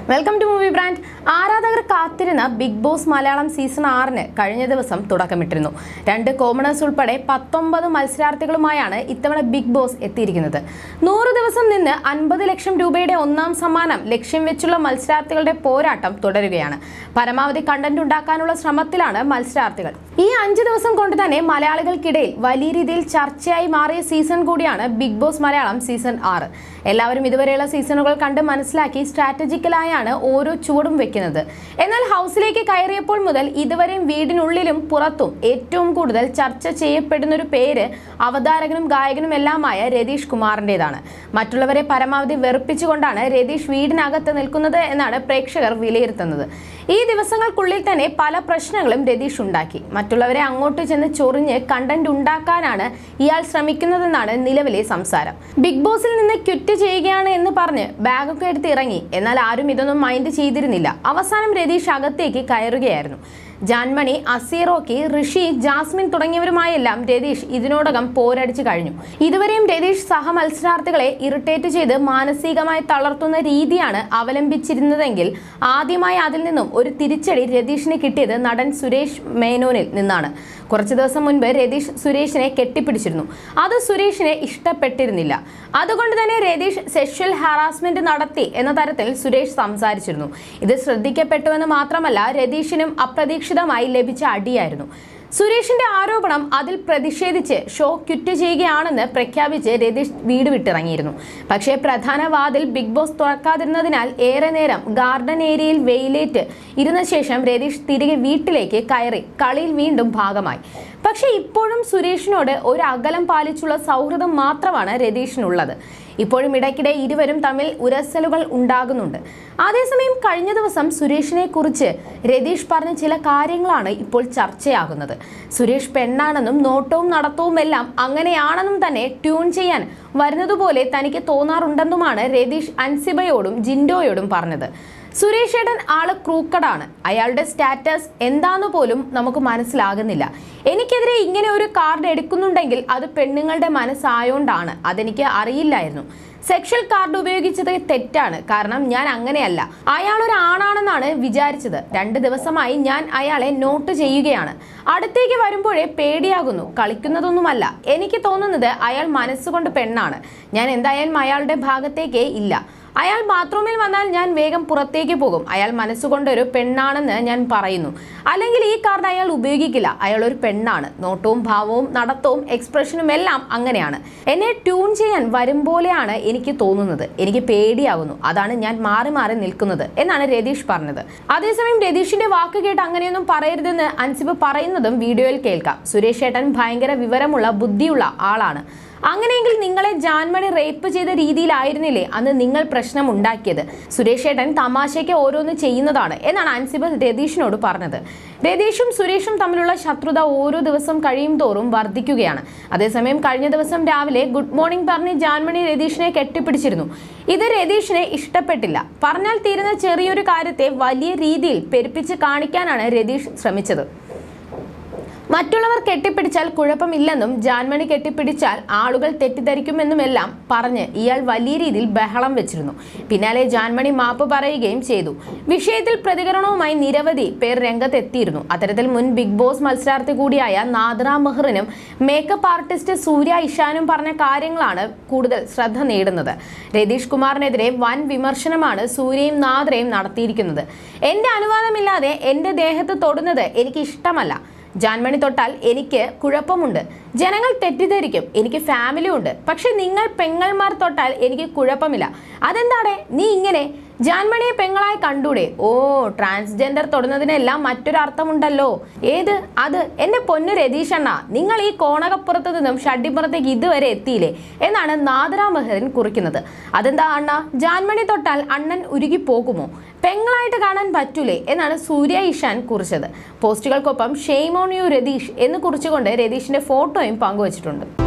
welcome to movie brand ആരാധകർ കാത്തിരുന്ന big boss Malayalam season ആറിന് കഴിഞ്ഞ ദിവസം തുടക്കമിട്ടിരുന്നു രണ്ട് കോമണേഴ്സ് ഉൾപ്പെടെ പത്തൊമ്പത് മത്സരാർത്ഥികളുമായാണ് ഇത്തവണ ബിഗ് ബോസ് എത്തിയിരിക്കുന്നത് നൂറ് ദിവസം നിന്ന് അൻപത് ലക്ഷം രൂപയുടെ ഒന്നാം സമ്മാനം ലക്ഷ്യം വെച്ചുള്ള മത്സരാർത്ഥികളുടെ പോരാട്ടം തുടരുകയാണ് പരമാവധി കണ്ടന്റ് ഉണ്ടാക്കാനുള്ള ശ്രമത്തിലാണ് മത്സരാർത്ഥികൾ ഈ അഞ്ച് ദിവസം കൊണ്ട് തന്നെ മലയാളികൾക്കിടയിൽ വലിയ രീതിയിൽ ചർച്ചയായി മാറിയ സീസൺ കൂടിയാണ് ബിഗ് ബോസ് മലയാളം സീസൺ ആറ് എല്ലാവരും ഇതുവരെയുള്ള സീസണുകൾ കണ്ട് മനസ്സിലാക്കി സ്ട്രാറ്റജിക്കലായാണ് ഓരോ ചുവടും വെക്കുന്നത് എന്നാൽ ഹൗസിലേക്ക് കയറിയപ്പോൾ മുതൽ ഇതുവരെയും വീടിനുള്ളിലും പുറത്തും ഏറ്റവും കൂടുതൽ ചർച്ച ചെയ്യപ്പെടുന്ന ഒരു പേര് അവതാരകനും ഗായകനും എല്ലാമായ രതീഷ് കുമാറിൻ്റെതാണ് മറ്റുള്ളവരെ പരമാവധി വെറുപ്പിച്ചുകൊണ്ടാണ് രതീഷ് വീടിനകത്ത് നിൽക്കുന്നത് എന്നാണ് പ്രേക്ഷകർ വിലയിരുത്തുന്നത് ഈ ദിവസങ്ങൾക്കുള്ളിൽ തന്നെ പല പ്രശ്നങ്ങളും രതീഷ് ഉണ്ടാക്കി മറ്റുള്ളവരെ അങ്ങോട്ട് ചെന്ന് ചൊറിഞ്ഞ് കണ്ടന്റ് ഉണ്ടാക്കാനാണ് ഇയാൾ ശ്രമിക്കുന്നതെന്നാണ് നിലവിലെ സംസാരം ബിഗ് ബോസിൽ നിന്ന് ക്വിറ്റ് ചെയ്യുകയാണ് എന്ന് പറഞ്ഞ് ബാഗൊക്കെ എടുത്ത് ഇറങ്ങി എന്നാൽ ആരും ഇതൊന്നും മൈൻഡ് ചെയ്തിരുന്നില്ല അവസാനം രതീഷ് അകത്തേക്ക് കയറുകയായിരുന്നു ജാൻമണി അസീറോക്കി ഋഷി ജാസ്മിൻ തുടങ്ങിയവരുമായെല്ലാം രതീഷ് ഇതിനോടകം പോരടിച്ചു കഴിഞ്ഞു ഇതുവരെയും രതീഷ് സഹ മത്സരാർത്ഥികളെ ഇറിറ്റേറ്റ് ചെയ്ത് മാനസികമായി തളർത്തുന്ന രീതിയാണ് അവലംബിച്ചിരുന്നതെങ്കിൽ ആദ്യമായി അതിൽ നിന്നും ഒരു തിരിച്ചടി രതീഷിന് കിട്ടിയത് നടൻ സുരേഷ് മേനോനിൽ നിന്നാണ് കുറച്ചു ദിവസം മുൻപ് രതീഷ് സുരേഷിനെ കെട്ടിപ്പിടിച്ചിരുന്നു അത് സുരേഷിനെ ഇഷ്ടപ്പെട്ടിരുന്നില്ല അതുകൊണ്ട് തന്നെ രതീഷ് സെക്ഷൽ ഹാറാസ്മെന്റ് നടത്തി എന്ന തരത്തിൽ സുരേഷ് സംസാരിച്ചിരുന്നു ഇത് ശ്രദ്ധിക്കപ്പെട്ടുവെന്ന് മാത്രമല്ല രതീഷിനും അപ്രതീക്ഷിതമായി ലഭിച്ച അടിയായിരുന്നു സുരേഷിന്റെ ആരോപണം അതിൽ പ്രതിഷേധിച്ച് ഷോ ക്വിറ്റ് ചെയ്യുകയാണെന്ന് പ്രഖ്യാപിച്ച് രതീഷ് വീട് വിട്ടിറങ്ങിയിരുന്നു പക്ഷേ പ്രധാന വാതിൽ ബിഗ് ബോസ് തുറക്കാതിരുന്നതിനാൽ ഏറെ നേരം ഗാർഡൻ ഏരിയയിൽ വെയിലേറ്റ് ഇരുന്ന ശേഷം രതീഷ് തിരികെ വീട്ടിലേക്ക് കയറി കളിയിൽ വീണ്ടും ഭാഗമായി പക്ഷേ ഇപ്പോഴും സുരേഷിനോട് ഒരു അകലം പാലിച്ചുള്ള സൗഹൃദം മാത്രമാണ് രതീഷിനുള്ളത് ഇപ്പോഴും ഇടയ്ക്കിടെ ഇരുവരും തമ്മിൽ ഉരസലുകൾ ഉണ്ടാകുന്നുണ്ട് അതേസമയം കഴിഞ്ഞ ദിവസം സുരേഷിനെ കുറിച്ച് രതീഷ് പറഞ്ഞ ചില കാര്യങ്ങളാണ് ഇപ്പോൾ ചർച്ചയാകുന്നത് സുരേഷ് പെണ്ണാണെന്നും നോട്ടവും നടത്തവും എല്ലാം അങ്ങനെയാണെന്നും തന്നെ ട്യൂൺ ചെയ്യാൻ വരുന്നതുപോലെ തനിക്ക് തോന്നാറുണ്ടെന്നുമാണ് രതീഷ് അൻസിബയോടും ജിൻഡോയോടും പറഞ്ഞത് സുരേഷ് ഏട്ടൻ ആള് ക്രൂക്കഡാണ് അയാളുടെ സ്റ്റാറ്റസ് എന്താന്ന് പോലും നമുക്ക് മനസ്സിലാകുന്നില്ല എനിക്കെതിരെ ഇങ്ങനെ ഒരു കാർഡ് എടുക്കുന്നുണ്ടെങ്കിൽ അത് പെണ്ണുങ്ങളുടെ മനസ്സായോണ്ടാണ് അതെനിക്ക് അറിയില്ലായിരുന്നു സെക്ഷൽ കാർഡ് ഉപയോഗിച്ചത് തെറ്റാണ് കാരണം ഞാൻ അങ്ങനെയല്ല അയാൾ ഒരു ആണാണെന്നാണ് വിചാരിച്ചത് രണ്ട് ദിവസമായി ഞാൻ അയാളെ നോട്ട് ചെയ്യുകയാണ് അടുത്തേക്ക് വരുമ്പോഴേ പേടിയാകുന്നു കളിക്കുന്നതൊന്നുമല്ല എനിക്ക് തോന്നുന്നത് അയാൾ മനസ്സുകൊണ്ട് പെണ്ണാണ് ഞാൻ എന്തായാലും അയാളുടെ ഭാഗത്തേക്കേ ഇല്ല അയാൾ ബാത്റൂമിൽ വന്നാൽ ഞാൻ വേഗം പുറത്തേക്ക് പോകും അയാൾ മനസ്സുകൊണ്ടൊരു പെണ്ണാണെന്ന് ഞാൻ പറയുന്നു അല്ലെങ്കിൽ ഈ കാർഡ് അയാൾ ഉപയോഗിക്കില്ല അയാൾ ഒരു പെണ്ണാണ് നോട്ടവും ഭാവവും നടത്തവും എക്സ്പ്രഷനും എല്ലാം അങ്ങനെയാണ് എന്നെ ട്യൂൺ ചെയ്യാൻ വരും പോലെയാണ് എനിക്ക് തോന്നുന്നത് എനിക്ക് പേടിയാകുന്നു അതാണ് ഞാൻ മാറി മാറി നിൽക്കുന്നത് എന്നാണ് രതീഷ് പറഞ്ഞത് അതേസമയം രതീഷിന്റെ വാക്ക് കേട്ട് അങ്ങനെയൊന്നും പറയരുതെന്ന് അൻസിബ് പറയുന്നതും വീഡിയോയിൽ കേൾക്കാം സുരേഷ് ഏട്ടൻ ഭയങ്കര വിവരമുള്ള ബുദ്ധിയുള്ള ആളാണ് അങ്ങനെയെങ്കിൽ നിങ്ങളെ ജാൻമണി റേപ്പ് ചെയ്ത രീതിയിലായിരുന്നില്ലേ അന്ന് നിങ്ങൾ പ്രശ്നം ഉണ്ടാക്കിയത് സുരേഷ് ഏട്ടൻ തമാശയ്ക്ക് ഓരോന്ന് ചെയ്യുന്നതാണ് എന്നാണ് അൻസിബ് രതീഷിനോട് പറഞ്ഞത് രതീഷും സുരേഷും തമ്മിലുള്ള ശത്രുത ഓരോ ദിവസം കഴിയും തോറും വർദ്ധിക്കുകയാണ് അതേസമയം കഴിഞ്ഞ ദിവസം രാവിലെ ഗുഡ് മോർണിംഗ് പറഞ്ഞ് ജാൻമണി രതീഷിനെ കെട്ടിപ്പിടിച്ചിരുന്നു ഇത് രതീഷിനെ ഇഷ്ടപ്പെട്ടില്ല പറഞ്ഞാൽ തീരുന്ന ചെറിയൊരു കാര്യത്തെ വലിയ രീതിയിൽ പെരുപ്പിച്ച് കാണിക്കാനാണ് രതീഷ് ശ്രമിച്ചത് മറ്റുള്ളവർ കെട്ടിപ്പിടിച്ചാൽ കുഴപ്പമില്ലെന്നും ജാൻമണി കെട്ടിപ്പിടിച്ചാൽ ആളുകൾ തെറ്റിദ്ധരിക്കുമെന്നുമെല്ലാം പറഞ്ഞ് ഇയാൾ വലിയ രീതിയിൽ ബഹളം വെച്ചിരുന്നു പിന്നാലെ ജാൻമണി മാപ്പ് പറയുകയും ചെയ്തു വിഷയത്തിൽ പ്രതികരണവുമായി നിരവധി പേർ രംഗത്തെത്തിയിരുന്നു അത്തരത്തിൽ മുൻ ബിഗ് ബോസ് മത്സരാർത്ഥി കൂടിയായ നാദ്ര മെഹ്റിനും മേക്കപ്പ് ആർട്ടിസ്റ്റ് സൂര്യ ഇഷാനും പറഞ്ഞ കാര്യങ്ങളാണ് കൂടുതൽ ശ്രദ്ധ നേടുന്നത് രതീഷ് കുമാറിനെതിരെ വൻ വിമർശനമാണ് സൂര്യയും നാദ്രയും നടത്തിയിരിക്കുന്നത് എന്റെ അനുവാദമില്ലാതെ എന്റെ ദേഹത്ത് തൊടുന്നത് എനിക്ക് ഇഷ്ടമല്ല ജാൻമണി തൊട്ടാൽ എനിക്ക് കുഴപ്പമുണ്ട് ജനങ്ങൾ തെറ്റിദ്ധരിക്കും എനിക്ക് ഫാമിലി ഉണ്ട് പക്ഷെ നിങ്ങൾ പെങ്ങൾമാർ തൊട്ടാൽ എനിക്ക് കുഴപ്പമില്ല അതെന്താടെ നീ ഇങ്ങനെ ജാൻമണിയെ പെങ്ങളായി കണ്ടൂടെ ഓ ട്രാൻസ്ജെൻഡർ തൊടുന്നതിനെല്ലാം മറ്റൊരു അർത്ഥമുണ്ടല്ലോ ഏത് അത് എന്റെ പൊന്നു രതീഷണ്ണ നിങ്ങൾ ഈ കോണകപ്പുറത്ത് നിന്നും ഷഡ്ഡിപ്പുറത്തേക്ക് ഇതുവരെ എത്തിയില്ലേ എന്നാണ് നാദര മെഹറിൻ കുറിക്കുന്നത് അതെന്താ അണ്ണ ജാൻമണി തൊട്ടാൽ അണ്ണൻ ഉരുകി പോകുമോ പെങ്ങളായിട്ട് കാണാൻ പറ്റൂലേ എന്നാണ് സൂര്യ ഇഷാൻ കുറിച്ചത് പോസ്റ്റുകൾക്കൊപ്പം ഷെയ്മോൺ യു രതീഷ് എന്ന് കുറിച്ചുകൊണ്ട് രതീഷിന്റെ ഫോട്ടോയും പങ്കുവച്ചിട്ടുണ്ട്